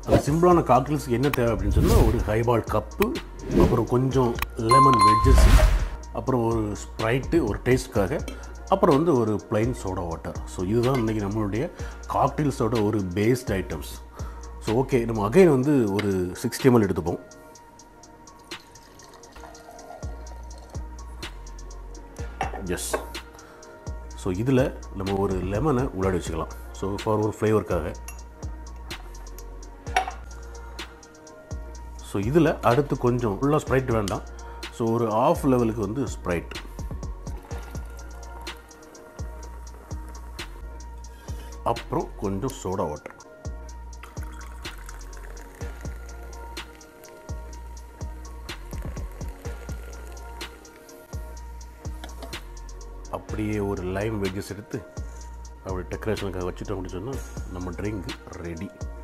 அந்த சிம்பிளான காக்டெயில்ஸ்க்கு என்ன தேவை அப்படின்னு சொன்னால் ஒரு ஹைபால் கப்பு அப்புறம் கொஞ்சம் லெமன் வெஜ்ஜஸ் அப்புறம் ஒரு ஸ்ப்ரைட்டு ஒரு டேஸ்ட்காக அப்புறம் வந்து ஒரு plain சோடா வாட்டர் ஸோ இதுதான் இன்றைக்கி நம்மளுடைய காக்டெயில்ஸோட ஒரு பேஸ்ட் ஐட்டம்ஸ் ஸோ ஓகே நம்ம அகைன் வந்து ஒரு சிக்ஸ்டி எம்எல் எடுத்துப்போம் எஸ் ஸோ இதில் நம்ம ஒரு லெமனை உள்ளாடி வச்சுக்கலாம் ஸோ ஃபார் ஒரு ஃப்ளேவருக்காக ஸோ இதில் அடுத்து கொஞ்சம் ஃபுல்லாக ஸ்ப்ரைட் வேண்டாம் ஸோ ஒரு ஆஃப் லெவலுக்கு வந்து ஸ்ப்ரைட் அப்புறம் கொஞ்சம் சோடா வாட்டர் அப்படியே ஒரு லைம் வெஜ்ஜஸ் எடுத்து அப்படி டெக்கரேஷனுக்காக வச்சுட்டோம் அப்படின்னு சொன்னால் நம்ம ட்ரிங்க் ரெடி